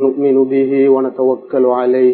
نؤمن به ونتوكل عليه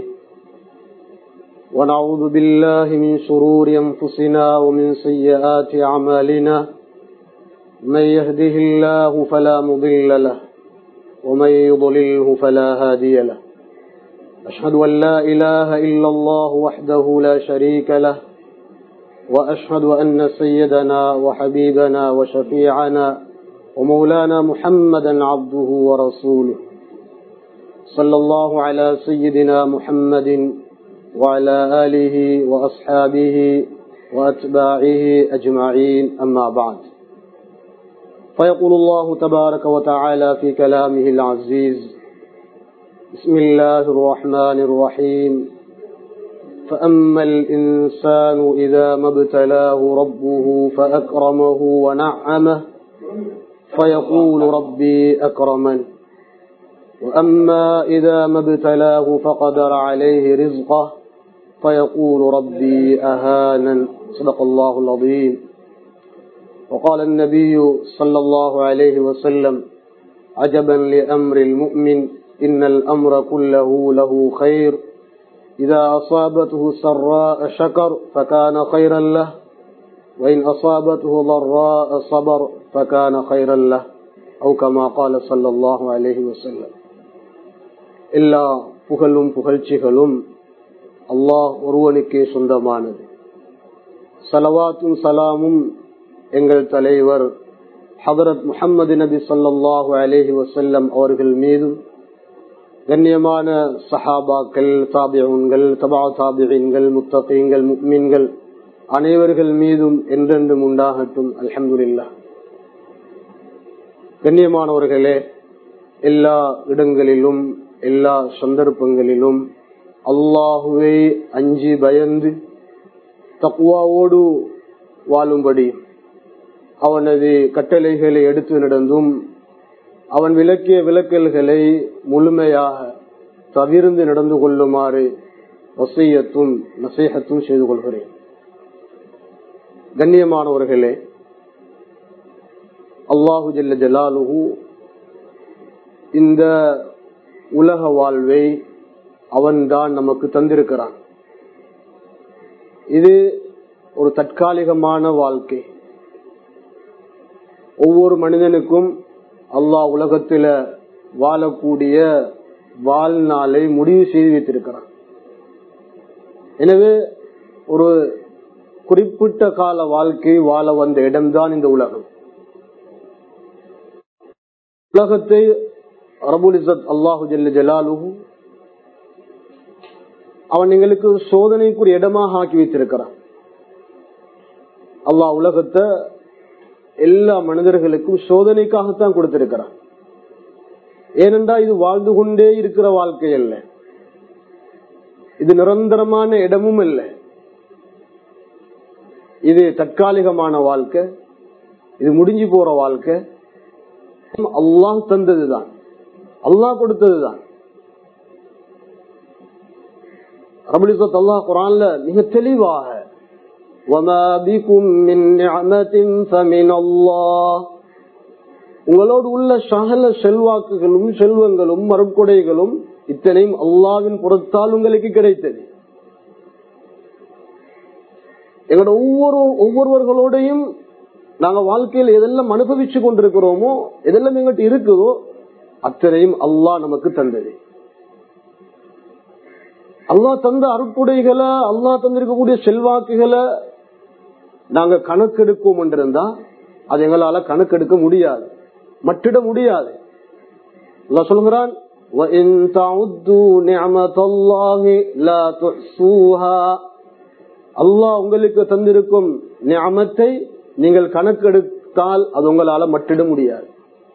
ونعوذ بالله من شرور أنفسنا ومن سيئات أعمالنا من يهده الله فلا مضل له ومن يضلله فلا هادي له أشهد أن لا إله إلا الله وحده لا شريك له وأشهد أن سيدنا وحبيبنا وشفيعنا ومولانا محمدا عبده ورسوله صلى الله على سيدنا محمد وعلى آله وأصحابه وأتباعه أجمعين أما بعد فيقول الله تبارك وتعالى في كلامه العزيز بسم الله الرحمن الرحيم فأما الإنسان إذا ما ابتلاه ربه فأكرمه ونعمه فيقول ربي أكرمن وأما إذا ما ابتلاه فقدر عليه رزقه فيقول ربي أهانا صدق الله العظيم وقال النبي صلى الله عليه وسلم عجبا لأمر المؤمن إن الأمر كله له خير إذا أصابته سراء شكر فكان خيرا له وإن أصابته ضراء صبر فكان خيرا له أو كما قال صلى الله عليه وسلم எல்லா புகழும் புகழ்ச்சிகளும் அல்லாஹ் ஒருவனுக்கே சொந்தமானது சலவாத்தும் சலாமும் எங்கள் தலைவர் ஹதரத் முகமது நபி சொல்லாஹு அலேஹி வசல்லம் அவர்கள் மீதும் கண்ணியமான சஹாபாக்கள் தாபியன்கள் தபா தாபியன்கள் முத்தகீன்கள் முக்மீன்கள் அனைவர்கள் மீதும் என்றென்றும் உண்டாகட்டும் அலமதுல்லா கண்ணியமானவர்களே எல்லா இடங்களிலும் எல்லா சந்தர்ப்பங்களிலும் அல்லாஹுவை அஞ்சி பயந்து தக்குவாவோடு வாழும்படி அவனது கட்டளைகளை எடுத்து நடந்தும் அவன் விளக்கிய விளக்கல்களை முழுமையாக தவிர்ந்து நடந்து கொள்ளுமாறு வசையத்தும் நசேகத்தும் செய்து கொள்கிறேன் கண்ணியமானவர்களே அல்லாஹு ஜல்ல ஜலாலுஹு இந்த உலக வாழ்வை அவன்தான் நமக்கு தந்திருக்கிறான் இது ஒரு தற்காலிகமான வாழ்க்கை ஒவ்வொரு மனிதனுக்கும் அல்லாஹ் உலகத்துல வாழக்கூடிய வாழ்நாளை முடிவு செய்து வைத்திருக்கிறான் எனவே ஒரு குறிப்பிட்ட கால வாழ்க்கை வாழ வந்த இடம்தான் இந்த உலகம் உலகத்தை ரபுல் இசத் அல்லாஹு ஜல்ல ஜலாலுஹு அவன் எங்களுக்கு சோதனைக்குரிய இடமாக ஆக்கி வைத்திருக்கிறான் அல்லாஹ் உலகத்தை எல்லா மனிதர்களுக்கும் சோதனைக்காகத்தான் கொடுத்திருக்கிறான் ஏனென்றா இது வாழ்ந்து கொண்டே இருக்கிற வாழ்க்கை அல்ல இது நிரந்தரமான இடமும் இல்லை இது தற்காலிகமான வாழ்க்கை இது முடிஞ்சு போற வாழ்க்கை அல்லாஹ் தந்ததுதான் அல்லாஹ் கொடுத்ததுதான் ரபுலிசத் அல்லாஹ் குரான்ல மிக தெளிவாக உங்களோடு உள்ள சகல செல்வாக்குகளும் செல்வங்களும் மறுக்கொடைகளும் இத்தனையும் அல்லாவின் புறத்தால் உங்களுக்கு கிடைத்தது எங்களோட ஒவ்வொரு ஒவ்வொருவர்களோடையும் நாங்க வாழ்க்கையில் எதெல்லாம் அனுபவிச்சு கொண்டிருக்கிறோமோ எதெல்லாம் எங்கிட்ட இருக்குதோ அத்தனையும் அல்லாஹ் நமக்கு தந்தது அல்லா தந்த அருட்புடைகளை அல்லா தந்திருக்கக்கூடிய செல்வாக்குகளை நாங்க கணக்கெடுப்போம் என்றிருந்தா அது எங்களால கணக்கெடுக்க முடியாது மட்டிட முடியாது சொல்லுகிறான் அல்லாஹ் உங்களுக்கு தந்திருக்கும் ஞாபத்தை நீங்கள் கணக்கெடுத்தால் அது உங்களால மட்டிட முடியாது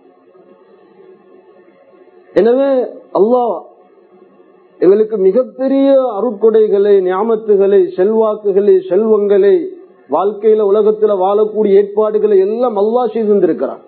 எனவே அல்லாஹ் எங்களுக்கு மிகப்பெரிய அருட்கொடைகளை ஞாபத்துகளை செல்வாக்குகளை செல்வங்களை வாழ்க்கையில உலகத்துல வாழக்கூடிய ஏற்பாடுகளை எல்லாம் அல்லா செய்திருக்கிறான்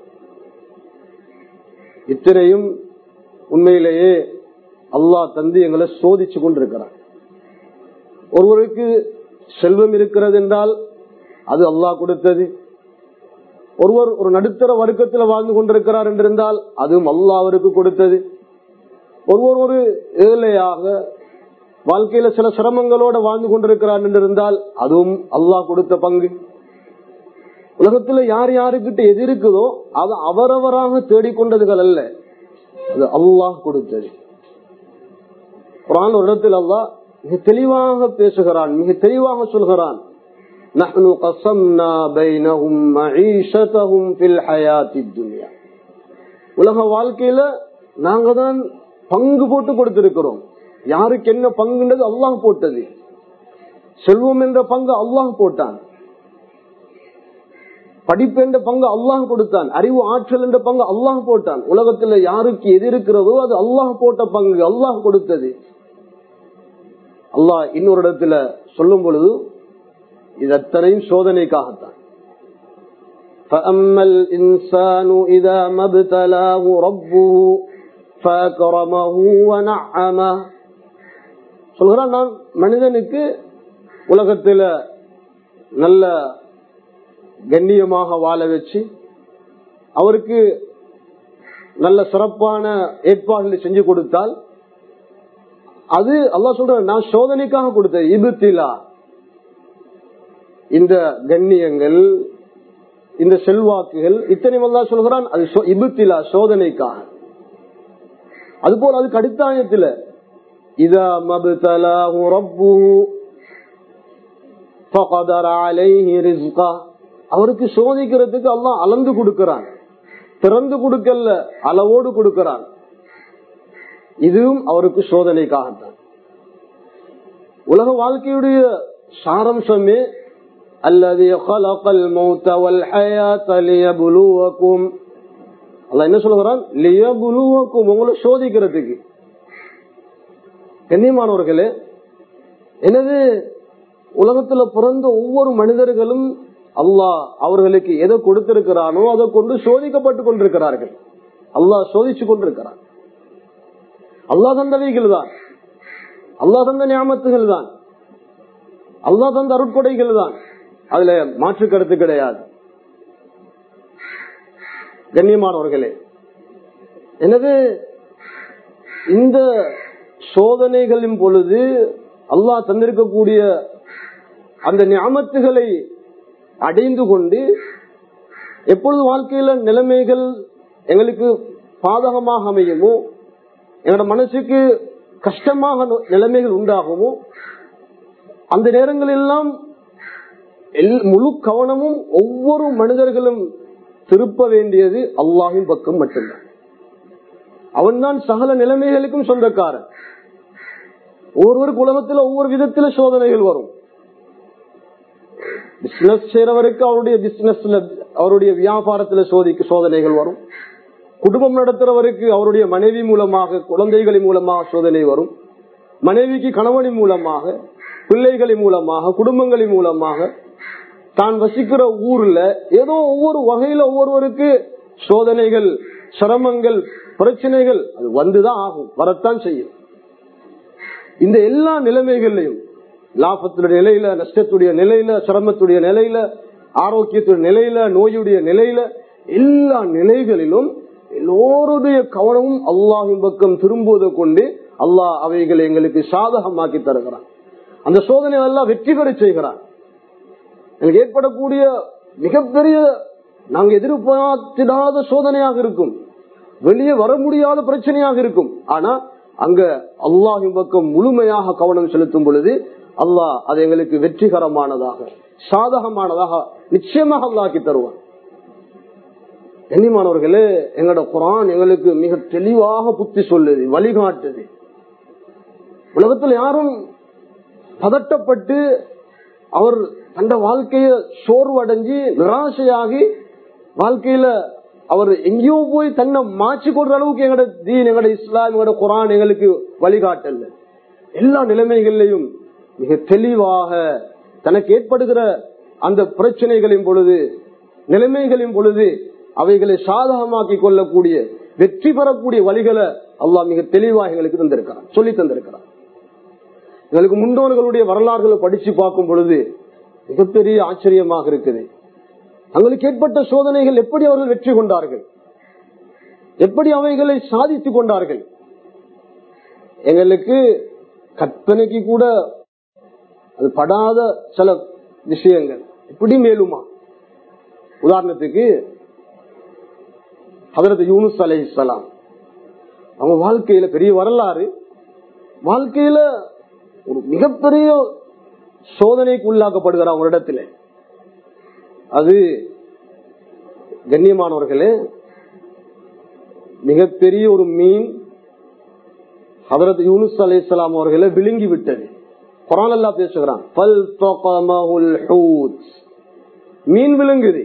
இத்தனையும் உண்மையிலேயே அல்லாஹ் தந்து எங்களை சோதிச்சு கொண்டிருக்கிறான் ஒருவருக்கு செல்வம் இருக்கிறது என்றால் அது அல்லாஹ் கொடுத்தது ஒருவர் ஒரு நடுத்தர வர்க்கத்தில் வாழ்ந்து கொண்டிருக்கிறார் என்றிருந்தால் அதுவும் அல்லாஹ் அவருக்கு கொடுத்தது ஒருவர் ஒரு ஏழையாக வாழ்க்கையில சில சிரமங்களோட வாழ்ந்து கொண்டிருக்கிறார் என்று இருந்தால் அதுவும் அல்லாஹ் கொடுத்த பங்கு உலகத்துல யார் யாருக்கிட்ட எது இருக்குதோ அது அவரவராக தேடிக்கொண்டதுகள் அல்ல அது அல்லாஹ் கொடுத்தது குரான் ஒரு இடத்தில் அல்லாஹ் மிக தெளிவாக பேசுகிறான் மிக தெளிவாக சொல்கிறான் نحن قسمنا بينهم معيشتهم في الحياة الدنيا உலக வாழ்க்கையில நாங்க தான் பங்கு போட்டு கொடுத்திருக்கிறோம் யாருக்கு என்ன பங்குன்றது அல்லாஹ் போட்டது செல்வம் என்ற பங்கு அல்லாஹ் போட்டான் படிப்பு என்ற பங்கு அல்லாஹ் கொடுத்தான் அறிவு ஆற்றல் என்ற பங்கு அல்லாஹ் போட்டான் உலகத்துல யாருக்கு எது இருக்கிறதோ அது அல்லாஹ் போட்ட பங்கு அல்லாஹ் கொடுத்தது அல்லாஹ் இன்னொரு இடத்துல சொல்லும் பொழுது இது அத்தனையும் சோதனைக்காகத்தான் فأما الإنسان إذا ما ابتلاه ربه فأكرمه ونعمه சொல்கிறான் நான் மனிதனுக்கு உலகத்துல நல்ல கண்ணியமாக வாழ வச்சு அவருக்கு நல்ல சிறப்பான ஏற்பாடுகளை செஞ்சு கொடுத்தால் அது அல்லாஹ் சொல்ற நான் சோதனைக்காக கொடுத்தேன் இபுத்திலா இந்த கண்ணியங்கள் இந்த செல்வாக்குகள் இத்தனை அல்லாஹ் சொல்கிறான் அது இபுத்திலா சோதனைக்காக அதுபோல் அதுக்கு அடுத்தாயத்துல இதா மபுதலாஹு ரப்புஹு ஃபகதர அலைஹி ரிஸ்கா அவருக்கு சோதிக்கிறதுக்கு அல்லாஹ் அளந்து கொடுக்கிறான் திறந்து கொடுக்கல அளவோடு கொடுக்கிறான் இதுவும் அவருக்கு சோதனைக்காகத்தான் உலக வாழ்க்கையுடைய சாரம்சமே அல்லது என்ன சொல்லுகிறான் உங்களை சோதிக்கிறதுக்கு கண்ணியமானவர்களே எனது உலகத்துல பிறந்த ஒவ்வொரு மனிதர்களும் அல்லாஹ் அவர்களுக்கு எதை கொடுத்திருக்கிறானோ அதை கொண்டு சோதிக்கப்பட்டு கொண்டிருக்கிறார்கள் அல்லாஹ் சோதிச்சு கொண்டிருக்கிறான் அல்லாஹ் தந்தவைகள் தான் அல்லாஹ் தந்த ஞாபகத்துகள் தான் அல்லாஹ் தந்த அருட்கொடைகள் தான் அதுல மாற்று கருத்து கிடையாது கண்ணியமானவர்களே எனவே இந்த சோதனைகளின் பொழுது அல்லாஹ் தந்திருக்கக்கூடிய அந்த ஞாபகத்துகளை அடைந்து கொண்டு எப்பொழுது வாழ்க்கையில நிலைமைகள் எங்களுக்கு பாதகமாக அமையுமோ எங்களோட மனசுக்கு கஷ்டமாக நிலைமைகள் உண்டாகுமோ அந்த நேரங்களெல்லாம் முழு கவனமும் ஒவ்வொரு மனிதர்களும் திருப்ப வேண்டியது அல்லாஹின் பக்கம் மட்டும்தான் அவன்தான் சகல நிலைமைகளுக்கும் சொந்தக்காரன் ஒவ்வொருவருக்கு உலகத்துல ஒவ்வொரு விதத்துல சோதனைகள் வரும் பிசினஸ் செய்யறவருக்கு அவருடைய பிசினஸ்ல அவருடைய வியாபாரத்துல சோதிக்கு சோதனைகள் வரும் குடும்பம் நடத்துறவருக்கு அவருடைய மனைவி மூலமாக குழந்தைகளின் மூலமாக சோதனை வரும் மனைவிக்கு கணவனின் மூலமாக பிள்ளைகளின் மூலமாக குடும்பங்களின் மூலமாக தான் வசிக்கிற ஊர்ல ஏதோ ஒவ்வொரு வகையில ஒவ்வொருவருக்கு சோதனைகள் சிரமங்கள் பிரச்சனைகள் அது வந்துதான் ஆகும் வரத்தான் செய்யும் இந்த எல்லா நிலைமைகள்லையும் லாபத்துடைய நிலையில நஷ்டத்துடைய நிலையில சிரமத்துடைய நிலையில ஆரோக்கியத்துடைய நிலையில நோயுடைய நிலையில எல்லா நிலைகளிலும் எல்லோருடைய கவனமும் அல்லாஹின் பக்கம் திரும்புவதை கொண்டு அல்லாஹ் அவைகளை எங்களுக்கு சாதகமாக்கி தருகிறான் அந்த சோதனை எல்லாம் வெற்றி பெற செய்கிறான் எங்களுக்கு ஏற்படக்கூடிய மிகப்பெரிய நாங்க எதிர்பார்த்திடாத சோதனையாக இருக்கும் வெளியே வர முடியாத பிரச்சனையாக இருக்கும் ஆனா அங்க அல்லாஹின் பக்கம் முழுமையாக கவனம் செலுத்தும் பொழுது அல்லாஹ் அது எங்களுக்கு வெற்றிகரமானதாக சாதகமானதாக நிச்சயமாக அல்லாக்கி தருவான் கண்ணியமானவர்களே எங்களோட குரான் எங்களுக்கு மிக தெளிவாக புத்தி சொல்லுது வழிகாட்டுது உலகத்தில் யாரும் பதட்டப்பட்டு அவர் அந்த வாழ்க்கைய சோர்வடைஞ்சு நிராசையாகி வாழ்க்கையில அவர் எங்கேயோ போய் தன்னை மாற்றி கொள்ற அளவுக்கு எங்களோட தீன் எங்களோட இஸ்லாம் எங்களோட குரான் எங்களுக்கு வழிகாட்டல எல்லா நிலைமைகள்லையும் மிக தெளிவாக தனக்கு ஏற்படுகிற அந்த பிரச்சனைகளின் பொழுது நிலைமைகளின் பொழுது அவைகளை சாதகமாக்கி கொள்ளக்கூடிய வெற்றி பெறக்கூடிய வழிகளை அல்லாஹ் மிக தெளிவாக எங்களுக்கு தந்திருக்கிறான் சொல்லி தந்திருக்கிறான் எங்களுக்கு முன்னோர்களுடைய வரலாறுகளை படிச்சு பார்க்கும் பொழுது மிகப்பெரிய ஆச்சரியமாக இருக்குது தங்களுக்கு ஏற்பட்ட சோதனைகள் எப்படி அவர்கள் வெற்றி கொண்டார்கள் எப்படி அவைகளை சாதித்துக் கொண்டார்கள் எங்களுக்கு கற்பனைக்கு கூட அது படாத சில விஷயங்கள் இப்படி மேலுமா உதாரணத்துக்கு ஹதரத் யூனுஸ் அலை இஸ்லாம் அவங்க வாழ்க்கையில பெரிய வரலாறு வாழ்க்கையில ஒரு மிகப்பெரிய சோதனைக்கு உள்ளாக்கப்படுகிற அவங்க இடத்துல அது கண்ணியமானவர்களே மிகப்பெரிய ஒரு மீன் ஹதரத் யூனுஸ் அலை இஸ்லாம் அவர்களை விழுங்கி விட்டது குரான் எல்லாம் பேசுகிறான் மீன் விழுங்குது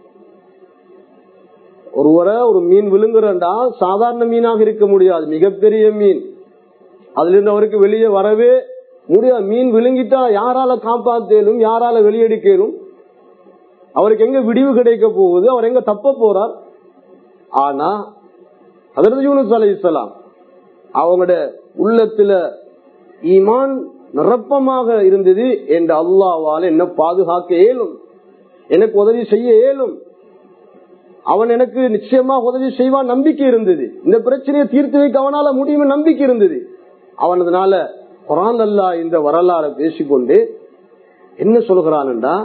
ஒருவரை ஒரு மீன் விழுங்குறா சாதாரண மீனாக இருக்க முடியாது மிகப்பெரிய மீன் அதுல இருந்து அவருக்கு வெளியே வரவே முடியாது மீன் விழுங்கிட்டா யாரால காப்பாத்தேலும் யாரால வெளியெடுக்கலும் அவருக்கு எங்க விடிவு கிடைக்க போகுது அவர் எங்க தப்ப போறார் ஆனா அதற்கு யூனுஸ் அலை இஸ்லாம் அவங்களோட உள்ளத்துல ஈமான் நிரப்பமாக இருந்தது என்று அல்லாவால் என்ன பாதுகாக்க இயலும் எனக்கு உதவி செய்ய இயலும் அவன் எனக்கு நிச்சயமா உதவி செய்வான் நம்பிக்கை இருந்தது இந்த பிரச்சனையை தீர்த்து வைக்க அவனால முடியும் நம்பிக்கை இருந்தது அவனதுனால குரான் அல்லா இந்த வரலாறு பேசிக்கொண்டு என்ன சொல்கிறான் என்றா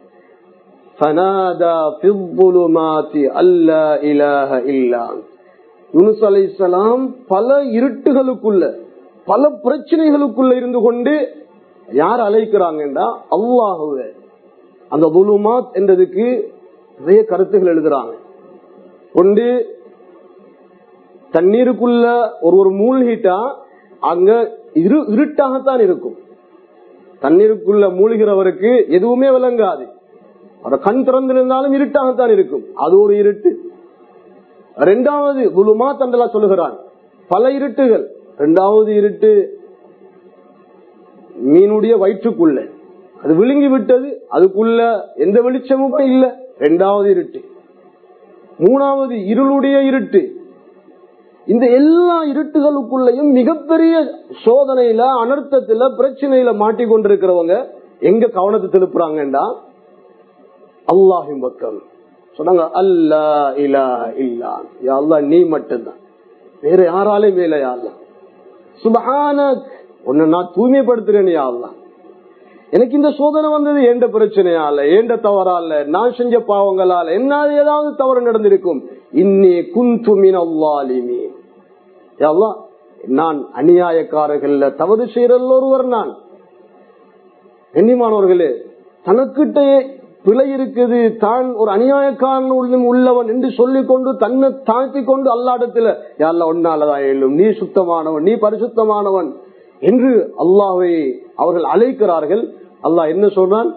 யூனுஸ் அலை பல இருட்டுகளுக்குள்ள பல பிரச்சனைகளுக்குள்ள இருந்து கொண்டு யார் அழைக்கிறாங்கன்றா அல்லாஹுவ அந்த துலுமாத் என்றதுக்கு நிறைய கருத்துகள் எழுதுறாங்க கொண்டு தண்ணீருக்குள்ள ஒரு ஒரு மூழ்கிட்டா அங்க இரு இருட்டாகத்தான் இருக்கும் தண்ணீருக்குள்ள மூழ்கிறவருக்கு எதுவுமே விளங்காது அவர் கண் திறந்திருந்தாலும் இருட்டாகத்தான் இருக்கும் அது ஒரு இருட்டு ரெண்டாவது குலுமா தண்டலா சொல்லுகிறான் பல இருட்டுகள் ரெண்டாவது இருட்டு மீனுடைய வயிற்றுக்குள்ள அது விழுங்கி விட்டது அதுக்குள்ள எந்த வெளிச்சமும் இல்ல ரெண்டாவது இருட்டு மூணாவது இருளுடைய இருட்டு இந்த எல்லா இருட்டுகளுக்குள்ளயும் மிகப்பெரிய சோதனையில அனர்த்தத்துல பிரச்சனையில மாட்டிக்கொண்டிருக்கிறவங்க எங்க கவனத்தை திருப்புறாங்கடா அல்லாஹின் பக்கம் சொன்னாங்க அல்லா இல்லா இல்லா அல்லா நீ மட்டும்தான் வேற யாராலையும் மேல யாருலாம் சுபஹான உன்னை நான் தூய்மைப்படுத்துறேன் யாருலாம் எனக்கு இந்த சோதனை வந்தது ஏண்ட பிரச்சனையால ஏண்ட தவறால நான் செஞ்ச பாவங்களால என்ன ஏதாவது தவறு நடந்திருக்கும் இன்னி குந்துமின் அல்லாலிமி நான் அநியாயக்காரர்கள்ல தவறு செய்யறதுல ஒருவர் நான் கண்ணியமானவர்களே தனக்கிட்ட பிழை இருக்குது தான் ஒரு அநியாயக்காரன் உள்ளவன் என்று சொல்லிக் கொண்டு தன்னை தாழ்த்தி கொண்டு அல்லாடத்துல யாரில் ஒன்னாலதான் எழும் நீ சுத்தமானவன் நீ பரிசுத்தமானவன் என்று அல்லாவை அவர்கள் அழைக்கிறார்கள் அல்லாஹ் என்ன சொல்றான்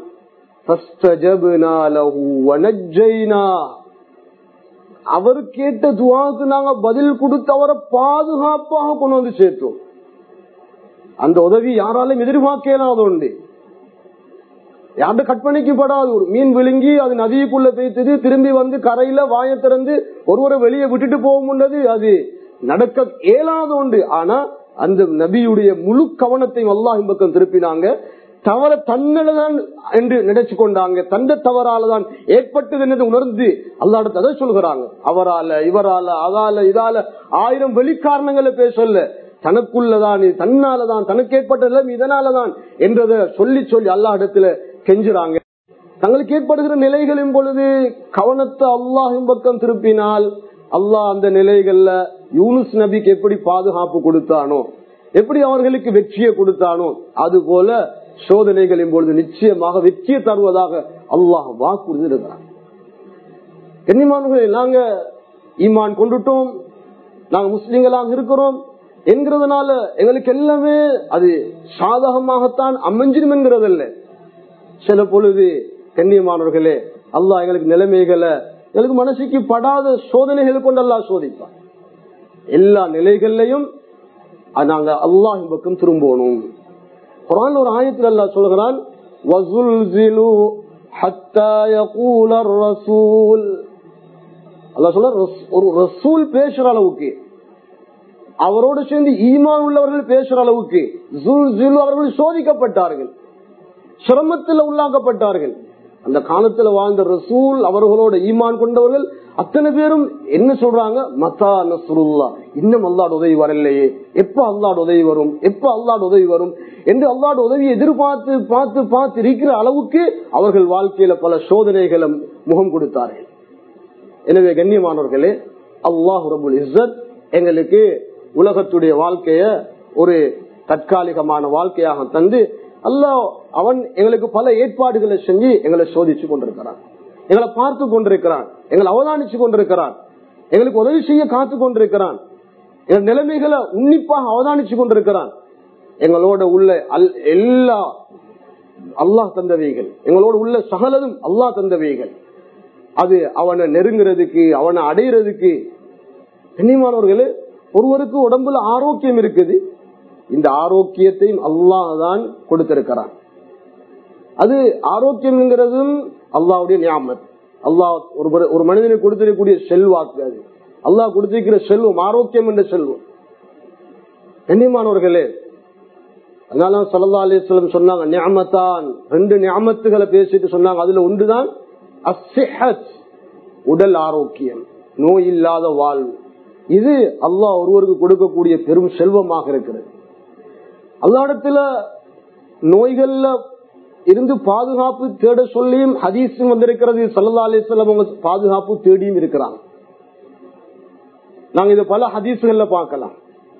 அவர் கேட்ட துவாக்கு நாங்க பதில் கொடுத்து அவரை பாதுகாப்பாக கொண்டு வந்து சேர்த்தோம் அந்த உதவி யாராலும் எதிர்பார்க்கலாம் உண்டு யார்கிட்ட கற்பனைக்கப்படாது ஒரு மீன் விழுங்கி அது நதிக்குள்ள பேய்த்தது திரும்பி வந்து கரையில வாய திறந்து ஒருவரை வெளியே விட்டுட்டு போக முடியாது அது நடக்க இயலாத உண்டு ஆனா அந்த நபியுடைய முழு கவனத்தையும் அல்லாஹ் பக்கம் திருப்பினாங்க தவற தன்னதான் என்று நினைச்சு கொண்டாங்க தந்த தவறாலதான் ஏற்பட்டது என்று உணர்ந்து அல்லாடத்து அதை சொல்கிறாங்க அவரால இவரால அதால இதால ஆயிரம் வெளிக்காரணங்களை பேசல தனக்குள்ளதான் தன்னாலதான் தனக்கு ஏற்பட்டதுல இதனாலதான் என்றதை சொல்லி சொல்லி அல்லா இடத்துல கெஞ்சுறாங்க தங்களுக்கு ஏற்படுகிற நிலைகளின் பொழுது கவனத்தை அல்லாஹின் பக்கம் திருப்பினால் அல்லாஹ் அந்த நிலைகள்ல யூனுஸ் நபிக்கு எப்படி பாதுகாப்பு கொடுத்தானோ எப்படி அவர்களுக்கு வெற்றியை கொடுத்தானோ அது போல சோதனைகளின் பொழுது நிச்சயமாக வெற்றியை தருவதாக அல்லாஹ் வாக்குறுதி இருக்கிறார் கண்ணியமானவர்களே நாங்க ஈமான் கொண்டுட்டோம் நாங்க முஸ்லிம்களாக இருக்கிறோம் என்கிறதுனால எங்களுக்கு எல்லாமே அது சாதகமாகத்தான் அமைஞ்சிடும் என்கிறதல்ல சில பொழுது கண்ணியமானவர்களே அல்லாஹ் எங்களுக்கு நிலைமைகளை எங்களுக்கு மனசுக்கு படாத சோதனைகள் கொண்டு அல்லா சோதிப்பான் எல்லா நிலைகள்லையும் நாங்க அல்லாஹின் பக்கம் திரும்பணும் குரான் ஒரு ஆயத்தில் அல்லா சொல்கிறான் ஒரு ரசூல் பேசுற அளவுக்கு அவரோடு சேர்ந்து ஈமான் உள்ளவர்கள் பேசுற அளவுக்கு அவர்கள் சோதிக்கப்பட்டார்கள் சிரமத்தில் உள்ளாக்கப்பட்டார்கள் அந்த காலத்துல வாழ்ந்த ரசூல் அவர்களோட ஈமான் கொண்டவர்கள் அத்தனை பேரும் என்ன சொல்றாங்க மத்தா நசுருல்லா இன்னும் அல்லாட உதவி வரலையே எப்ப அல்லாட உதவி வரும் எப்ப அல்லாட உதவி வரும் என்று அல்லாட உதவியை எதிர்பார்த்து பார்த்து பார்த்து இருக்கிற அளவுக்கு அவர்கள் வாழ்க்கையில பல சோதனைகளை முகம் கொடுத்தார்கள் எனவே கண்ணியமானவர்களே அல்லாஹ் ரபுல் இஸ்ஸத் எங்களுக்கு உலகத்துடைய வாழ்க்கைய ஒரு தற்காலிகமான வாழ்க்கையாக தந்து அல்லாஹ் அவன் எங்களுக்கு பல ஏற்பாடுகளை செஞ்சு எங்களை சோதிச்சு கொண்டிருக்கிறான் எங்களை பார்த்து கொண்டிருக்கிறான் எங்களை அவதானிச்சு கொண்டிருக்கிறான் எங்களுக்கு உதவி செய்ய காத்து கொண்டிருக்கிறான் எங்கள் நிலைமைகளை உன்னிப்பாக அவதானிச்சு கொண்டிருக்கிறான் எங்களோட உள்ள அல்- எல்லா அல்லாஹ் தந்தவைகள் எங்களோட உள்ள சகலதும் அல்லாஹ் தந்தவைகள் அது அவனை நெருங்குறதுக்கு அவனை அடையிறதுக்கு கண்ணியமானவர்களே ஒருவருக்கு உடம்புல ஆரோக்கியம் இருக்குது இந்த ஆரோக்கியத்தையும் அல்லாஹ் தான் கொடுத்திருக்கிறான் அது ஆரோக்கியம்ங்கிறதும் அல்லாஹ்வுடைய ஞாபகம் அல்லாஹ் ஒரு மனி- ஒரு மனிதனுக்கு கொடுத்திருக்கக்கூடிய செல்வாக்கு அது அல்லாஹ் கொடுத்திருக்கிற செல்வம் ஆரோக்கியம் என்ற செல்வம் கண்ணியமானவர்களே அதனால சல்லா அலிஸ்லம் சொன்னாங்க ஞாமத்தான் ரெண்டு ஞாமத்துகளை பேசிட்டு சொன்னாங்க அதுல ஒன்றுதான் அஸ்ஸிஹத், உடல் ஆரோக்கியம் நோய் இல்லாத வாழ்வு இது அல்லாஹ் ஒருவருக்கு கொடுக்கக்கூடிய பெரும் செல்வமாக இருக்கிறது அல்லாடத்துல நோய்கள்ல இருந்து பாதுகாப்பு தேட சொல்லியும் ஹதீஸும் வந்திருக்கிறது சல்லா அலிஸ்லாம் அவங்க பாதுகாப்பு தேடியும் இருக்கிறாங்க நாங்க இதை பல ஹதீஸுகள்ல பார்க்கலாம்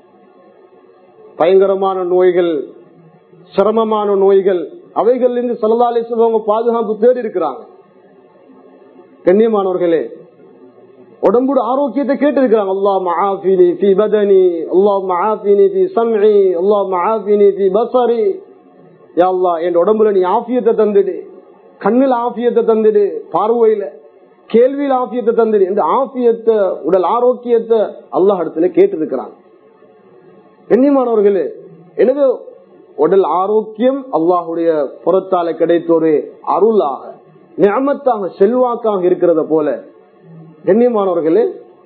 பயங்கரமான நோய்கள் சிரமமான நோய்கள் அவைகள் இருந்து சல்லா அலிஸ்லாம் அவங்க பாதுகாப்பு தேடி இருக்கிறாங்க கண்ணியமானவர்களே உடம்போட ஆரோக்கியத்தை கேட்டு இருக்கிறாங்க அல்லாஹ் மஆஃபினி ஃபி பதனி அல்லாஹ் மஆஃபினி ஃபி சம்இ அல்லாஹ் மஆஃபினி ஃபி பஸரி யா அல்லாஹ் என் உடம்புல நீ ஆஃபியத்தை தந்துடு கண்ணில் ஆஃபியத்தை தந்துடு பார்வையில கேள்வியில் ஆஃபியத்தை தந்துடு இந்த ஆஃபியத்தை உடல் ஆரோக்கியத்தை அல்லாஹ் இடத்துல கேட்டு இருக்கிறாங்க கண்ணியமானவர்களே எனவே உடல் ஆரோக்கியம் அல்லாஹுடைய புறத்தால கிடைத்த ஒரு அருளாக நியமத்தாக செல்வாக்காக இருக்கிறத போல கண்ணியமானவர்களே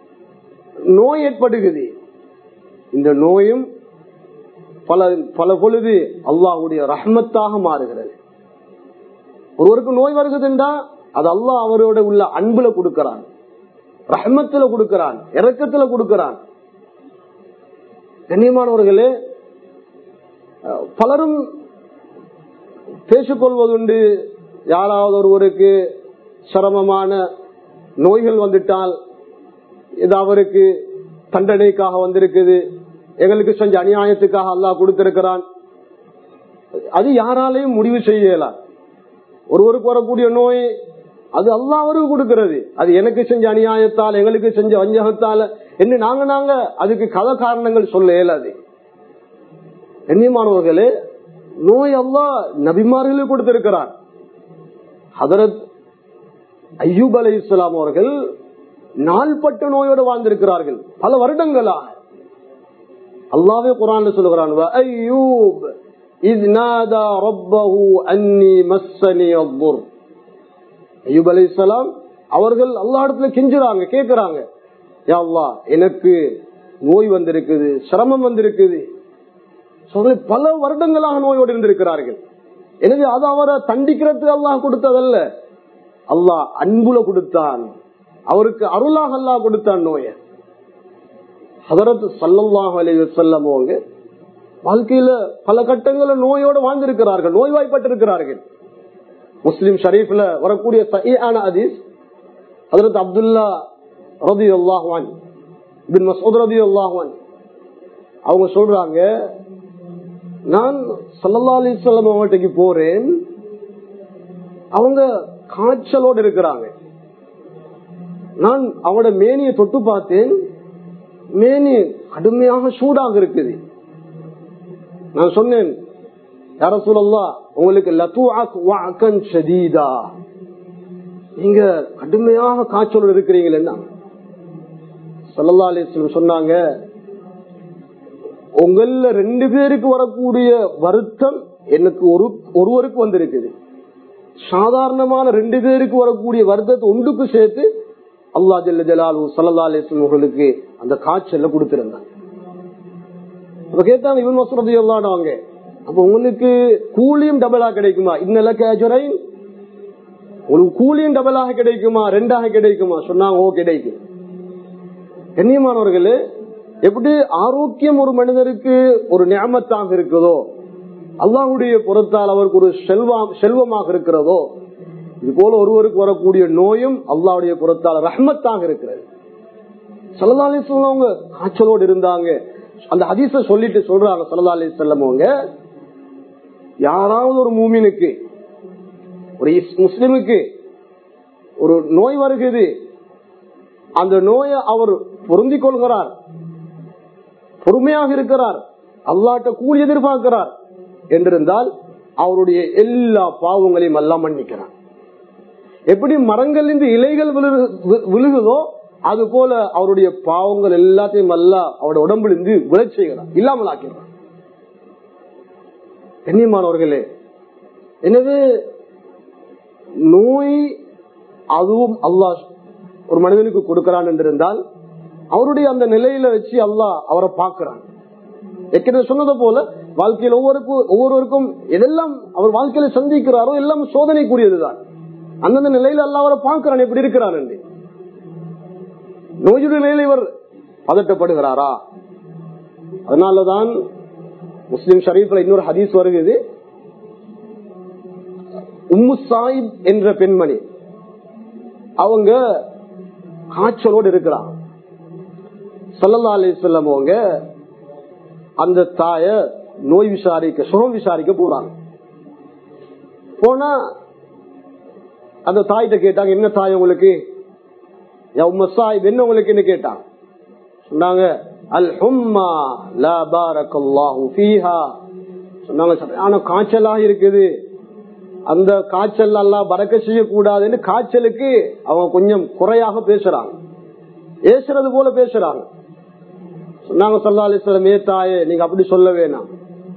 நோய் ஏற்படுகிறது இந்த நோயும் பல பல பொழுது அல்லாஹுடைய ரஹ்மத்தாக மாறுகிறது ஒருவருக்கு நோய் வருகுதுண்டா அது அல்லாஹ் அவரோட உள்ள அன்புல கொடுக்கிறான் ரஹ்மத்துல கொடுக்கிறான் இறக்கத்துல கொடுக்கிறான் கண்ணியமானவர்களே அஹ், பலரும் பேசிக்கொள்வதுண்டு யாராவது ஒருவருக்கு சிரமமான நோய்கள் வந்துட்டால் இது அவருக்கு தண்டனைக்காக வந்திருக்குது எங்களுக்கு செஞ்ச அநியாயத்துக்காக அல்லாஹ் கொடுத்திருக்கிறான் அது யாராலையும் முடிவு செய்யலாம் ஒருவருக்கு வரக்கூடிய நோய் அது அல்லாஹ் அவருக்கு கொடுக்கிறது அது எனக்கு செஞ்ச அநியாயத்தால் எங்களுக்கு செஞ்ச வஞ்சகத்தால என்ன நாங்க நாங்க அதுக்கு கத காரணங்கள் சொல்ல இயலாது கண்ணியமானவர்களே நோய் அல்லாஹ் நபிமார்களுக்கு கொடுத்திருக்கிறார் ஹதரத் ஐயூப் அலை இஸ்லாம் அவர்கள் நாள்பட்ட நோயோடு வாழ்ந்திருக்கிறார்கள் பல வருடங்களாக அல்லாவே குரான் சொல்லுகிறான் "வ அய்யூப் இஸ் நாதா ரப்பஹு அன்னி மஸ்ஸனி அத்துர்." ஐயூப் அலைஹிஸ்ஸலாம் அவர்கள் அல்லாஹ் இடத்துல கெஞ்சுறாங்க கேக்குறாங்க யா அல்லாஹ் எனக்கு நோய் வந்திருக்குது சிரமம் வந்திருக்குது சொல்லி பல வருடங்களாக நோயோடு இருந்திருக்கிறார்கள் எனவே அது அவரை தண்டிக்கிறதுக்கு அல்லாஹ் கொடுத்ததல்ல அல்லாஹ் அன்புல கொடுத்தான் அவருக்கு அருளாக அல்லாஹ் கொடுத்தான் நோயை ஹதரத் சல்லல்லாஹு அலைஹி வஸல்லம் அவங்க வாழ்க்கையில பல கட்டங்கள நோயோடு வாழ்ந்திருக்கிறார்கள் நோய்வாய்ப்பட்டிருக்கிறார்கள் முஸ்லிம் ஷரீஃப்ல வரக்கூடிய சஹீஹான ஹதீஸ் ஹதரத் அப்துல்லா ரலியல்லாஹு அன்ஹு இப்னு மஸ்ஊத் ரலியல்லாஹு அன்ஹு அவங்க சொல்றாங்க நான் சல்லல்லா அலிஸ்லாம் அவங்கள்ட்ட போறேன் அவங்க காய்ச்சலோடு இருக்கிறாங்க நான் அவங்களோட மேனியை தொட்டு பார்த்தேன் மேனி கடுமையாக சூடாக இருக்குது நான் சொன்னேன் யார சொல்லலா உங்களுக்கு லத்து ஷதீதா நீங்க கடுமையாக காய்ச்சலோடு இருக்கிறீங்களா சல்லல்லா அலிஸ்லம் சொன்னாங்க உங்கள ரெண்டு பேருக்கு வரக்கூடிய வருத்தம் எனக்கு ஒரு ஒருவருக்கு வந்திருக்குது சாதாரணமான ரெண்டு பேருக்கு வரக்கூடிய வருத்தத்தை ஒன்றுக்கு சேர்த்து அல்லா ஜல்ல ஜலாலு சல்லா அலிஸ்லம் உங்களுக்கு அந்த காய்ச்சல கொடுத்திருந்தாங்க அப்ப கேட்டாங்க இவன் வசதி எல்லாடாங்க அப்ப உங்களுக்கு கூலியும் டபுளா கிடைக்குமா இன்னல கேஜரை உங்களுக்கு கூலியும் டபுளாக கிடைக்குமா ரெண்டாக கிடைக்குமா சொன்னாங்க ஓ கிடைக்கும் கண்ணியமானவர்களே எப்படி ஆரோக்கியம் ஒரு மனிதருக்கு ஒரு ஞாபகத்தாக இருக்குதோ அல்லாஹுடைய புறத்தால் அவருக்கு ஒரு செல்வம் செல்வமாக இருக்கிறதோ இது போல ஒருவருக்கு வரக்கூடிய நோயும் அல்லாவுடைய புறத்தால் ரஹ்மத்தாக இருக்கிறது சல்லா சொல்லுவங்க காய்ச்சலோடு இருந்தாங்க அந்த ஹதீஸ சொல்லிட்டு சொல்றாங்க சல்லா அலி செல்லமவங்க யாராவது ஒரு மூமினுக்கு ஒரு முஸ்லிமுக்கு ஒரு நோய் வருகிறது அந்த நோயை அவர் பொருந்திக் கொள்கிறார் பொறுமையாக இருக்கிறார் அல்லாட்ட கூலி எதிர்பார்க்கிறார் என்றிருந்தால் அவருடைய எல்லா பாவங்களையும் எல்லாம் மன்னிக்கிறார் எப்படி மரங்கள் இருந்து இலைகள் விழுகுதோ அது போல அவருடைய பாவங்கள் எல்லாத்தையும் அல்ல அவருடைய உடம்பிலிருந்து விளைச் செய்கிறார் இல்லாமல் ஆக்கிறார் கண்ணியமானவர்களே எனவே நோய் அதுவும் அல்லாஹ் ஒரு மனிதனுக்கு கொடுக்கிறான் என்றிருந்தால் அவருடைய அந்த நிலையில வச்சு அல்லாஹ் அவரை பார்க்கிறான் ஏற்கனவே சொன்னது போல வாழ்க்கையில் ஒவ்வொருக்கும் ஒவ்வொருவருக்கும் எதெல்லாம் அவர் வாழ்க்கையில சந்திக்கிறாரோ எல்லாம் சோதனைக்குரியதுதான் அந்தந்த நிலையில அல்ல அவரை பார்க்கிறான் எப்படி இருக்கிறார் என்று நோயுடைய நிலையில இவர் பதட்டப்படுகிறாரா அதனாலதான் முஸ்லிம் ஷரீஃப்ல இன்னொரு ஹதீஸ் வருகிறது உம்மு சாயிப் என்ற பெண்மணி அவங்க காய்ச்சலோடு இருக்கிறாங்க சல்லல்லா அலி சொல்லம் அவங்க அந்த தாய நோய் விசாரிக்க சுகம் விசாரிக்க போறாங்க போனா அந்த தாயிட்ட கேட்டாங்க என்ன தாய் உங்களுக்கு என்ன உங்களுக்கு கேட்டாங்க சொன்னாங்க அல் ஹும்மா லா பாரக்கல்லாஹு ஃபீஹா சொன்னாங்க சரியான காய்ச்சலாக இருக்குது அந்த காய்ச்சல் எல்லாம் பறக்க செய்யக்கூடாதுன்னு காய்ச்சலுக்கு அவங்க கொஞ்சம் குறையாக பேசுறாங்க பேசுறது போல பேசுறாங்க சொன்னாங்க சல்லா அலிஸ்லம் ஏ தாயே நீங்க அப்படி சொல்ல வேண்டாம்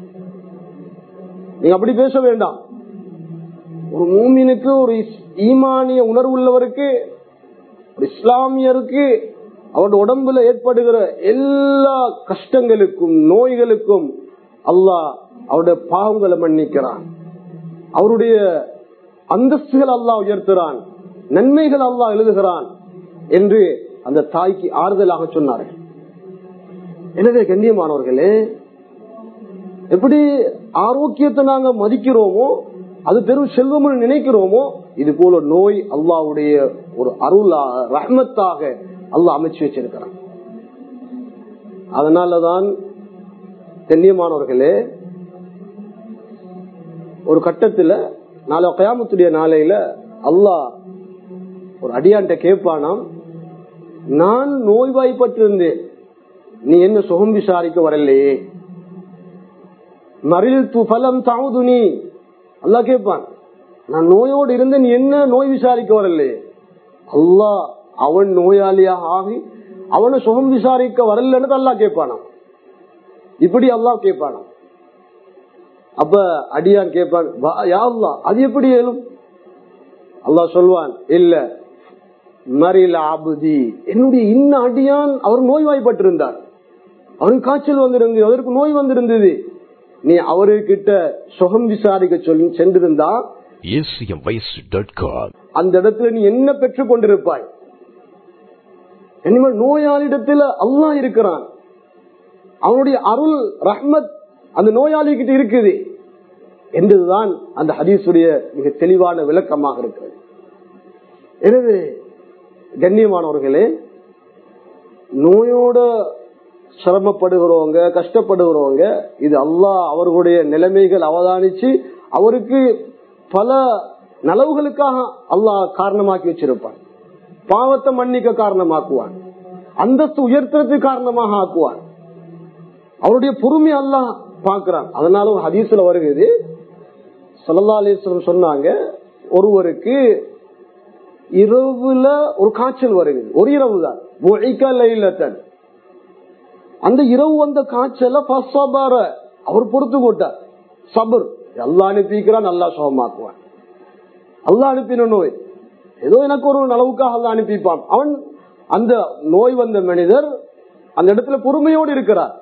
நீங்க அப்படி பேச வேண்டாம் ஒரு மூமினுக்கு ஒரு ஈமானிய உணர்வு உள்ளவருக்கு ஒரு இஸ்லாமியருக்கு அவருடைய உடம்புல ஏற்படுகிற எல்லா கஷ்டங்களுக்கும் நோய்களுக்கும் அல்லாஹ் அவருடைய பாவங்களை மன்னிக்கிறான் அவருடைய அந்தஸ்துகள் அல்லாஹ் உயர்த்துறான் நன்மைகள் அல்லாஹ் எழுதுகிறான் என்று அந்த தாய்க்கு ஆறுதலாக சொன்னார்கள் எனவே கண்ணியமானவர்களே எப்படி ஆரோக்கியத்தை நாங்க மதிக்கிறோமோ அது பெரும் செல்வம் நினைக்கிறோமோ இது போல நோய் அல்லாவுடைய ஒரு அருளா ரஹ்மத்தாக அல்லாஹ் அமைச்சு வச்சிருக்கிறான் அதனாலதான் கண்ணியமானவர்களே ஒரு கட்டத்துல நாளை கயாமத்துடைய நாளையில அல்லாஹ் ஒரு அடியான்ட்ட கேட்பானாம் நான் நோய்வாய்ப்பட்டிருந்தேன் நீ என்ன சுகம் விசாரிக்க வரலையே மறில் பலம் தாவுது நீ அல்லா கேட்பான் நான் நோயோடு இருந்த நீ என்ன நோய் விசாரிக்க வரலையே அல்லா அவன் நோயாளியாக ஆகி அவனை சுகம் விசாரிக்க வரலன்னு அல்லா கேட்பானாம் இப்படி அல்லா கேட்பானாம் அப்ப அடியான் கேட்பான் யா அல்லா அது எப்படி ஏழும் அல்லா சொல்வான் இல்ல மறியல் ஆபுதி என்னுடைய இன்ன அடியான் அவர் நோய்வாய்ப்பட்டிருந்தார் அவருக்கு காய்ச்சல் வந்திருந்தது அவருக்கு நோய் வந்திருந்தது நீ அவர்கிட்ட சுகம் விசாரிக்க சொல்லி சென்றிருந்தா அந்த இடத்துல நீ என்ன பெற்றுக் கொண்டிருப்பாய் இனிமேல் நோயாளிடத்துல அல்லா இருக்கிறான் அவனுடைய அருள் ரஹ்மத் அந்த நோயாளி கிட்ட இருக்குது என்றுதான் அந்த ஹதீசுடைய மிக தெளிவான விளக்கமாக இருக்கிறது எனவே கண்ணியமானவர்களே நோயோட சிரமப்படுகிறவங்க கஷ்டப்படுகிறவங்க இது அல்லாஹ் அவர்களுடைய நிலைமைகள் அவதானிச்சு அவருக்கு பல நலவுகளுக்காக அல்லாஹ் காரணமாக்கி வச்சிருப்பான் பாவத்தை மன்னிக்க காரணமாக்குவான் அந்தஸ்து உயர்த்துறதுக்கு காரணமாக ஆக்குவான் அவருடைய பொறுமை அல்லாஹ் பாக்குறான் அதனால ஒரு ஹதீஸ்ல வருகிறது சல்லா அலிஸ்வரம் சொன்னாங்க ஒருவருக்கு இரவுல ஒரு காய்ச்சல் வருகிறது ஒரு இரவு தான் அந்த இரவு வந்த காய்ச்சல அவர் பொறுத்து கொட்டார் சபர் அல்லா அனுப்பிக்கிறான் நல்லா சுகமாக்குவான் அல்லா அனுப்பின நோய் ஏதோ எனக்கு ஒரு நலவுக்காக அல்லா அனுப்பிப்பான் அவன் அந்த நோய் வந்த மனிதர் அந்த இடத்துல பொறுமையோடு இருக்கிறார்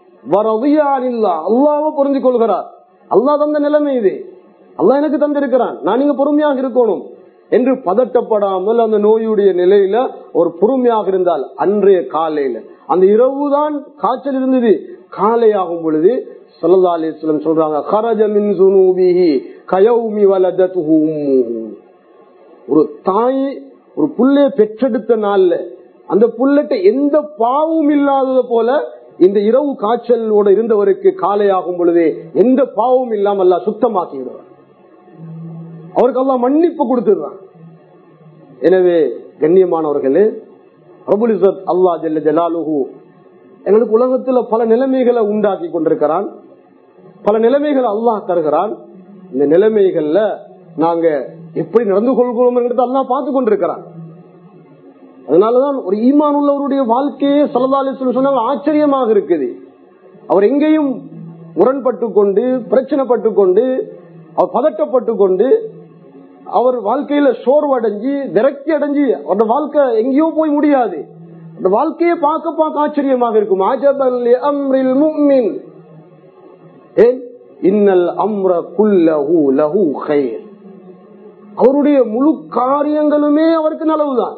அல்லாவ புரிஞ்சு கொள்கிறார் அல்லா தந்த நிலைமை இது அல்லா எனக்கு தந்திருக்கிறான் நான் இங்க பொறுமையாக இருக்கணும் என்று பதட்டப்படாமல் அந்த நோயுடைய நிலையில ஒரு பொறுமையாக இருந்தால் அன்றைய காலையில அந்த இரவுதான் காய்ச்சல் இருந்தது காலை ஆகும் பொழுது சல்லா அலிஸ்லம் சொல்றாங்க "ஹரஜ மின் சுனூபிஹி கயௌமி வலதத்துஹு உம்முஹு." ஒரு தாய் ஒரு புள்ளைய பெற்றெடுத்த நாள்ல அந்த புள்ளட்ட எந்த பாவமும் இல்லாதது போல இந்த இரவு காய்ச்சலோட இருந்தவருக்கு காலை ஆகும் பொழுதே எந்த பாவமும் இல்லாம அல்ல சுத்தமாக்கி விடுவார் அவருக்கு எல்லாம் மன்னிப்பு கொடுத்துடுறான் எனவே கண்ணியமானவர்களே பிரபுல் இசத் அல்லா ஜல்ல ஜலாலுஹு எங்களுக்கு உலகத்துல பல நிலைமைகளை உண்டாக்கி கொண்டிருக்கிறான் பல நிலைமைகளை அல்லாஹ் தருகிறான் இந்த நிலைமைகள்ல நாங்க எப்படி நடந்து கொள்கிறோம் அல்லாஹ் பார்த்து கொண்டிருக்கிறான் அதனாலதான் ஒரு ஈமான் உள்ளவருடைய வாழ்க்கையே சல்லா சொன்னாங்க ஆச்சரியமாக இருக்குது அவர் எங்கேயும் முரண்பட்டு கொண்டு பிரச்சனைப்பட்டு கொண்டு அவர் பதட்டப்பட்டு கொண்டு அவர் வாழ்க்கையில சோர்வடைஞ்சு விரக்தி அடைஞ்சு அவருடைய வாழ்க்கை எங்கேயோ போய் முடியாது அந்த வாழ்க்கையை பார்க்க பார்க்க ஆச்சரியமாக இருக்கும் ஆஜபல் அம்ரில் முக்மின் ஏன் இன்னல் அம்ர குல்லஹு லஹு கைர் அவருடைய முழு காரியங்களுமே அவருக்கு நலவுதான்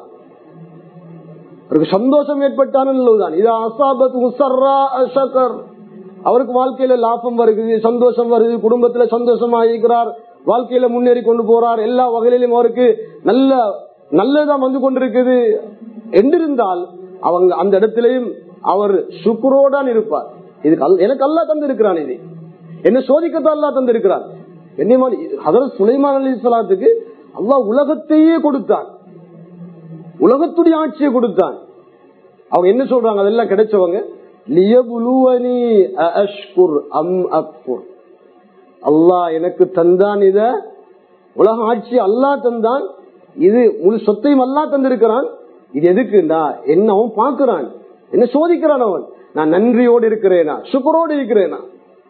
அவருக்கு சந்தோஷம் ஏற்பட்டாலும் நல்லதுதான் இது அசாபத் முசர்ரா அஷகர் அவருக்கு வாழ்க்கையில லாபம் வருகிறது சந்தோஷம் வருது குடும்பத்துல சந்தோஷமா இருக்கிறார் வாழ்க்கையில முன்னேறி கொண்டு போறார் எல்லா வகையிலும் அவருக்கு நல்ல நல்லதான் வந்து கொண்டிருக்குது என்றிருந்தால் அவங்க அந்த இடத்திலையும் அவர் சுக்குரோடான் இருப்பார் இதுக்கு அல்ல- எனக்கு அல்லா தந்து இருக்கிறான் இது என்ன சோதிக்கத்தான் அல்லா தந்து இருக்கிறான் என்னமான ஹதரத் சுலைமான் அலி சலாத்துக்கு அல்லாஹ் உலகத்தையே கொடுத்தான் உலகத்துடைய ஆட்சியை கொடுத்தான் அவங்க என்ன சொல்றாங்க அதெல்லாம் கிடைச்சவங்க லியபுலுவனி அஷ்குர் அம் அக்புர் அல்லாஹ் எனக்கு தந்தான் இத உலக ஆட்சி அல்லாஹ் தந்தான் இது முழு சொத்தையும் அல்லாஹ் தந்திருக்கிறான் இது எதுக்குண்டா என்ன அவன் பார்க்கிறான் என்ன சோதிக்கிறான் அவன் நான் நன்றியோடு இருக்கிறேனா சுக்கரோடு இருக்கிறேனா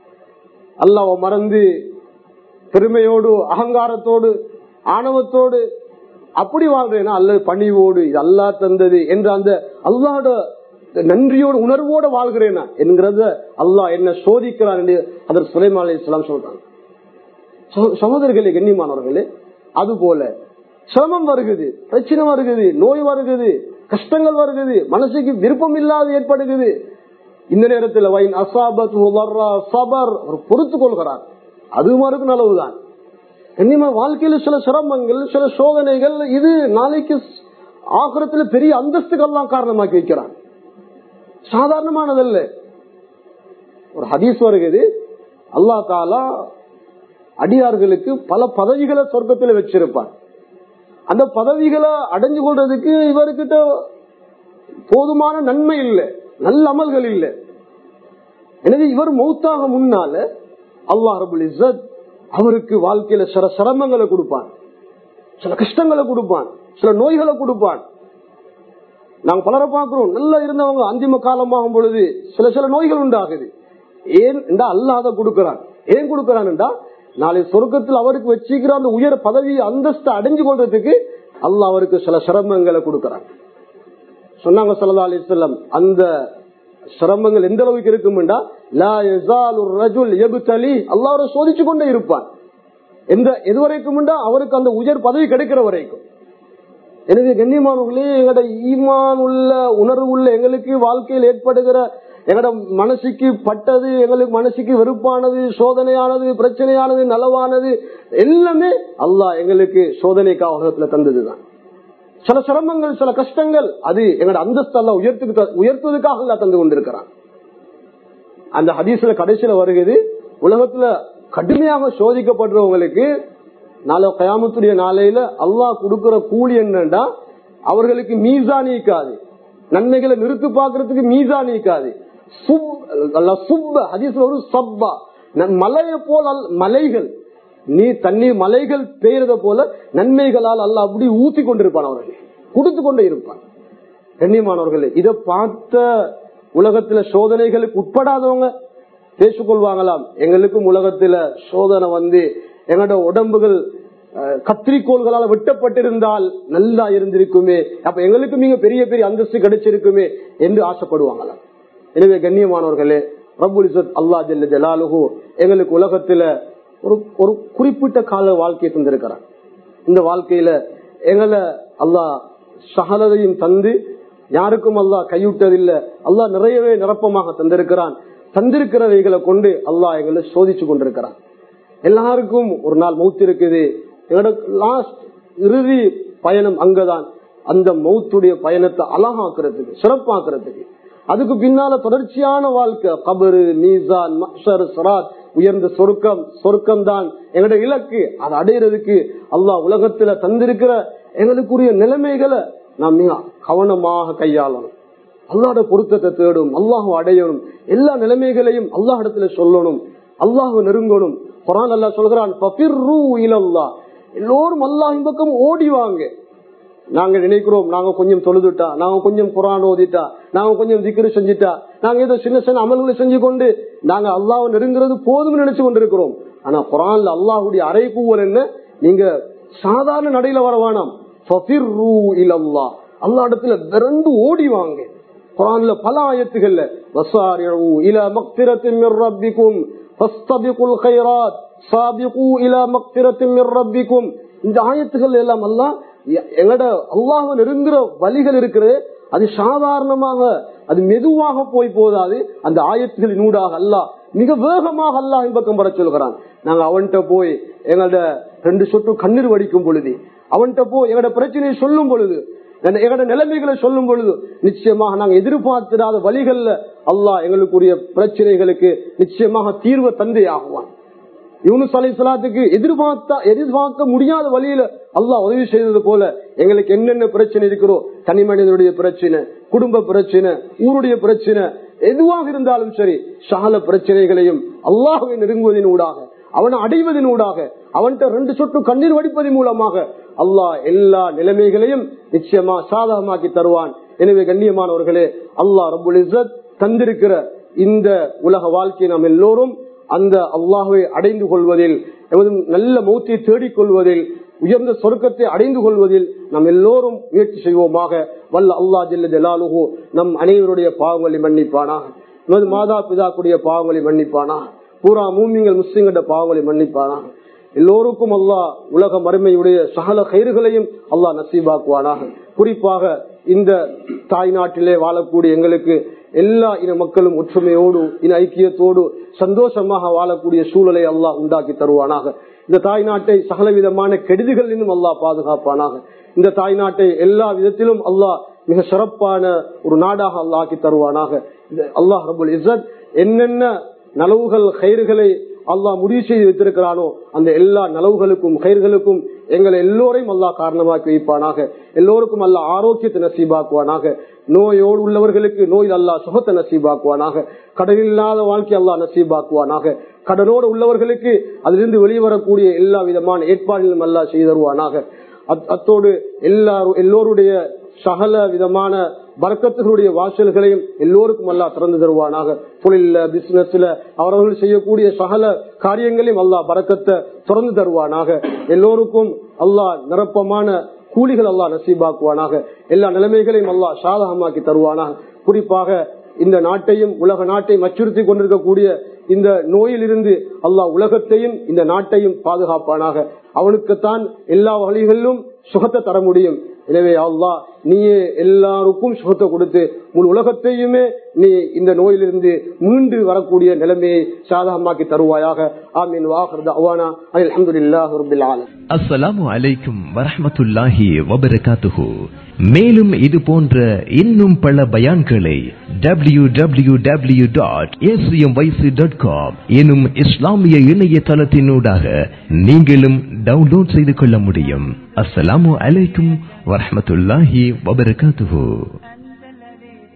அல்லாஹ் மறந்து பெருமையோடு அகங்காரத்தோடு ஆணவத்தோடு அப்படி வாழ்றேனா அல்லது பணிவோடு இது அல்லா தந்தது என்ற அந்த அல்லாட நன்றியோடு உணர்வோடு வாழ்கிறேனா என்கிறத அல்லாஹ் என்ன சோதிக்கிறான் என்று அதற்கு சுலைமா அலி இஸ்லாம் சொல்றாங்க சகோ- சகோதரர்களே கண்ணியமானவர்களே அது போல சிரமம் வருகுது பிரச்சனை வருகுது நோய் வருகுது கஷ்டங்கள் வருகுது மனசுக்கு விருப்பம் இல்லாத ஏற்படுகிறது இந்த நேரத்தில் வைன் அசாபத் சபர் அவர் பொறுத்து கொள்கிறார் அது மாதிரி நல்லவுதான் கண்ணியமா வாழ்க்கையில சில சிரமங்கள் சில சோதனைகள் இது நாளைக்கு ஆகிரத்துல பெரிய அந்தஸ்துக்கெல்லாம் காரணமாக்கி வைக்கிறான் சாதாரணமானதல்ல ஒரு ஹதீஸ் வருகிறது அல்லா தாலா அடியார்களுக்கு பல பதவிகளை சொர்க்கத்தில் வச்சிருப்பார் அந்த பதவிகளை அடைஞ்சு கொள்றதுக்கு இவர்கிட்ட போதுமான நன்மை இல்லை நல்ல அமல்கள் இல்லை எனவே இவர் மௌத்தாக முன்னால அல்லாஹ் ரபுல் இஸ்ஸத் அவருக்கு வாழ்க்கையில சில சிரமங்களை கொடுப்பான் சில கஷ்டங்களை கொடுப்பான் சில நோய்களை கொடுப்பான் நாங்க பலரை பார்க்கிறோம் நல்லா இருந்தவங்க அந்திம காலமாகும் பொழுது சில சில நோய்கள் உண்டாகுது ஏன் என்றா அல்லாத கொடுக்கிறான் ஏன் கொடுக்கிறான்டா நாளை சொர்க்கத்தில் அவருக்கு வச்சுக்கிற அந்த உயர் பதவி அந்தஸ்து அடைஞ்சு கொள்றதுக்கு அல்லாஹ் அவருக்கு சில சிரமங்களை கொடுக்கிறான் சொன்னாங்க சல்லா அலிஸ்லம் அந்த சிரமங்கள் எந்த அளவுக்கு இருக்கும்டா லா யஸாலு ரஜுல் யப்தலி அல்லாஹ் அவரை சோதிச்சு கொண்டே இருப்பான் எந்த எது வரைக்கும் அவருக்கு அந்த உயர் பதவி கிடைக்கிற வரைக்கும் எனவே கண்ணியமானவர்களே எங்களோட ஈமான் உள்ள உணர்வு உள்ள எங்களுக்கு வாழ்க்கையில் ஏற்படுகிற எங்களோட மனசுக்கு பட்டது எங்களுக்கு மனசுக்கு வெறுப்பானது சோதனையானது பிரச்சனையானது நலவானது எல்லாமே அல்லாஹ் எங்களுக்கு சோதனைக்காக தந்ததுதான் சில சிரமங்கள் சில கஷ்டங்கள் அது எங்களோட அந்தஸ்து அல்ல உயர்த்துக்கு உயர்த்துவதற்காக அல்ல தந்து கொண்டிருக்கிறான் அந்த ஹதீஸ்ல கடைசியில வருகிறது உலகத்துல கடுமையாக சோதிக்கப்படுறவங்களுக்கு நாளை கயாமத்துடைய நாளையில அல்லாஹ் கொடுக்கிற கூலி என்னன்னா அவர்களுக்கு மீசா நீக்காது நன்மைகளை நிறுத்து பாக்குறதுக்கு மீசா நீக்காது ஒரு சப்பா மலையை போல் மலைகள் நீ தண்ணீர் மலைகள் பெய்யறத போல நன்மைகளால் அல்ல அப்படி ஊத்தி கொண்டிருப்பான் அவர்கள் கொடுத்து கொண்டே இருப்பான் கண்ணியமானவர்களே இதை பார்த்த உலகத்துல சோதனைகளுக்கு உட்படாதவங்க பேசிக்கொள்வாங்களாம் எங்களுக்கும் உலகத்துல சோதனை வந்து எங்களோட உடம்புகள் கத்திரிக்கோள்களால் வெட்டப்பட்டிருந்தால் நல்லா இருந்திருக்குமே அப்ப எங்களுக்கு மிக பெரிய பெரிய அந்தஸ்து கிடைச்சிருக்குமே என்று ஆசைப்படுவாங்களாம் எனவே கண்ணியமானவர்களே ரபுல் இசத் அல்லா ஜல்ல ஜலாலுஹு எங்களுக்கு உலகத்துல ஒரு ஒரு குறிப்பிட்ட கால வாழ்க்கையை தந்திருக்கிறான் இந்த வாழ்க்கையில எங்களை அல்லாஹ் சகலதையும் தந்து யாருக்கும் அல்லாஹ் கைவிட்டதில்லை அல்லாஹ் நிறையவே நிரப்பமாக தந்திருக்கிறான் தந்திருக்கிறவைகளை கொண்டு அல்லாஹ் எங்களை சோதிச்சு கொண்டிருக்கிறான் எல்லாருக்கும் ஒரு நாள் மௌத்து இருக்குது எங்களோட லாஸ்ட் இறுதி பயணம் அங்கதான் அந்த மௌத்துடைய பயணத்தை அழகாக்குறதுக்கு சிறப்பாக்குறதுக்கு அதுக்கு பின்னால தொடர்ச்சியான வாழ்க்கை கபரு மீசான் மக்சர் சராத் உயர்ந்த சொருக்கம் சொருக்கம் தான் எங்களுடைய இலக்கு அதை அடையிறதுக்கு அல்லாஹ் உலகத்துல தந்திருக்கிற எங்களுக்குரிய நிலைமைகளை நாம் மிக கவனமாக கையாளணும் அல்லாட பொருத்தத்தை தேடும் அல்லாஹ் அடையணும் எல்லா நிலைமைகளையும் அல்லாஹ் இடத்துல சொல்லணும் அல்லாஹ் நெருங்கணும் குரான் அல்லா சொல்கிறான் எல்லோரும் அல்லாஹ் பக்கம் ஓடிவாங்க நாங்க நினைக்கிறோம் நாங்க கொஞ்சம் தொழுதுட்டா நாங்க கொஞ்சம் குரான் ஓதிட்டா நாங்க கொஞ்சம் திக்ரு செஞ்சுட்டா நாங்க ஏதோ சின்ன சின்ன அமல்களை செஞ்சு கொண்டு நாங்க அல்லாஹ் நெருங்குறது போதும் நினைச்சு கொண்டிருக்கிறோம் ஆனா குரான்ல அல்லாஹுடைய அறைகூவல் என்ன நீங்க சாதாரண நடையில வர வேணாம் அல்லா இடத்துல விரண்டு ஓடிவாங்க குரான்ல பல ஆயத்துகள்ல வசாரிழு இல மக்திரத்தின் ரப்பிக்கும் ஃபஸ்தபிகுல் கைராத் சாபிகு இல மக்திரத்தின் ரப்பிக்கும் இந்த ஆயத்துகள் எல்லாம் எல்லாம் எங்கட அல்லாஹ் நெருங்குற வழிகள் இருக்கிறது அது சாதாரணமாக அது மெதுவாக போய் போதாது அந்த ஆயத்துகளின் ஊடாக அல்லாஹ் மிக வேகமாக அல்லாஹ் பக்கம் பட சொல்கிறான் நாங்க அவன்கிட்ட போய் எங்களோட ரெண்டு சொட்டு கண்ணீர் வடிக்கும் பொழுது அவன்கிட்ட போய் எங்களோட பிரச்சனையை சொல்லும் பொழுது எங்களோட நிலைமைகளை சொல்லும் பொழுது நிச்சயமாக நாங்க எதிர்பார்த்திராத வழிகள்ல அல்லாஹ் எங்களுக்குரிய பிரச்சனைகளுக்கு நிச்சயமாக தீர்வு தந்தை ஆகுவான் யூனுஸ் அலை சலாத்துக்கு எதிர்பார்த்தா எதிர்பார்க்க முடியாத வழியில அல்லாஹ் உதவி செய்தது போல எங்களுக்கு என்னென்ன பிரச்சனை இருக்கிறோ தனி மனிதனுடைய பிரச்சனை குடும்ப பிரச்சனை ஊருடைய பிரச்சனை எதுவாக இருந்தாலும் சரி சால பிரச்சனைகளையும் அல்லாஹுவை நெருங்குவதன் ஊடாக அவனை அடைவதன் ஊடாக அவன்கிட்ட ரெண்டு சொட்டு கண்ணீர் வடிப்பதன் மூலமாக அல்லாஹ் எல்லா நிலைமைகளையும் நிச்சயமா சாதகமாக்கி தருவான் எனவே கண்ணியமானவர்களே அல்லாஹ் ரபுல் இசத் தந்திருக்கிற இந்த உலக வாழ்க்கையை நாம் எல்லோரும் அந்த அல்லாஹுவை அடைந்து கொள்வதில் எமது நல்ல மௌத்தியை தேடிக் கொள்வதில் உயர்ந்த சொருக்கத்தை அடைந்து கொள்வதில் நம் எல்லோரும் முயற்சி செய்வோமாக வல்ல அல்லா ஜில்ல ஜலாலுகோ நம் அனைவருடைய பாவங்களை மன்னிப்பானா நமது மாதா பிதா கூடிய பாவங்களை மன்னிப்பானா பூரா மூமிங்கள் முஸ்லிம்கள பாவங்களை மன்னிப்பானா எல்லோருக்கும் அல்லாஹ் உலக மறுமையுடைய சகல கயிறுகளையும் அல்லாஹ் நசீபாக்குவானாக குறிப்பாக இந்த தாய் நாட்டிலே வாழக்கூடிய எங்களுக்கு எல்லா இன மக்களும் ஒற்றுமையோடு இன ஐக்கியத்தோடு சந்தோஷமாக வாழக்கூடிய சூழலை அல்லாஹ் உண்டாக்கி தருவானாக இந்த தாய் நாட்டை சகல விதமான கெடுதிகள் இன்னும் அல்லாஹ் பாதுகாப்பானாக இந்த தாய் நாட்டை எல்லா விதத்திலும் அல்லாஹ் மிக சிறப்பான ஒரு நாடாக அல்லாஹி தருவானாக அல்லாஹ் ரபுல் இசத் என்னென்ன நலவுகள் கயிறுகளை அல்லாஹ் முடிவு செய்து வைத்திருக்கிறானோ அந்த எல்லா நலவுகளுக்கும் கயிர்களுக்கும் எங்களை எல்லோரையும் அல்லாஹ் காரணமாக்கி வைப்பானாக எல்லோருக்கும் அல்லாஹ் ஆரோக்கியத்தை நசீபாக்குவானாக நோயோடு உள்ளவர்களுக்கு நோயில் அல்லாஹ் சுகத்தை நசீபாக்குவானாக கடலில் இல்லாத வாழ்க்கை அல்லாஹ் நசீபாக்குவானாக கடனோடு உள்ளவர்களுக்கு அதிலிருந்து வெளிவரக்கூடிய எல்லா விதமான ஏற்பாடுகளும் அல்லாஹ் செய்து தருவானாக அத்தோடு எல்லாரும் எல்லோருடைய சகல விதமான வர்க்கத்துகளுடைய வாசல்களையும் எல்லோருக்கும் அல்லா திறந்து தருவானாக தொழில பிசினஸ்ல அவர்கள் செய்யக்கூடிய சகல காரியங்களையும் அல்லா பறக்கத்தை திறந்து தருவானாக எல்லோருக்கும் அல்லாஹ் நிரப்பமான கூலிகள் அல்லா நசீபாக்குவானாக எல்லா நிலைமைகளையும் அல்லா சாதகமாக்கி தருவானாக குறிப்பாக இந்த நாட்டையும் உலக நாட்டையும் அச்சுறுத்தி கொண்டிருக்கக்கூடிய இந்த நோயிலிருந்து அல்லாஹ் உலகத்தையும் இந்த நாட்டையும் பாதுகாப்பானாக அவனுக்குத்தான் எல்லா வழிகளிலும் சுகத்தை தர முடியும் எனவே அல்லா நீயே எல்லாருக்கும் சுகத்தை கொடுத்து முழு உலகத்தையுமே நீ இந்த நோயிலிருந்து மீண்டு வரக்கூடிய நிலைமையை சாதகமாக்கி தருவாயாக ஆமீன் வாஹர் அவானா அலமதுல்லாஹ் ரபில் ஆலம் அஸ்ஸலாமு அலைக்கும் வரஹமத்துல்லாஹி வபரகாத்துஹு மேலும் இது போன்ற இன்னும் பல பயான்களை W W W dot dot com எனும் இஸ்லாமிய இணையதளத்தினூடாக நீங்களும் டவுன்லோட் செய்து கொள்ள முடியும் அஸ்ஸலாமு அலைக்கும் வரஹமத்துல்லாஹி வபரகாத்துஹு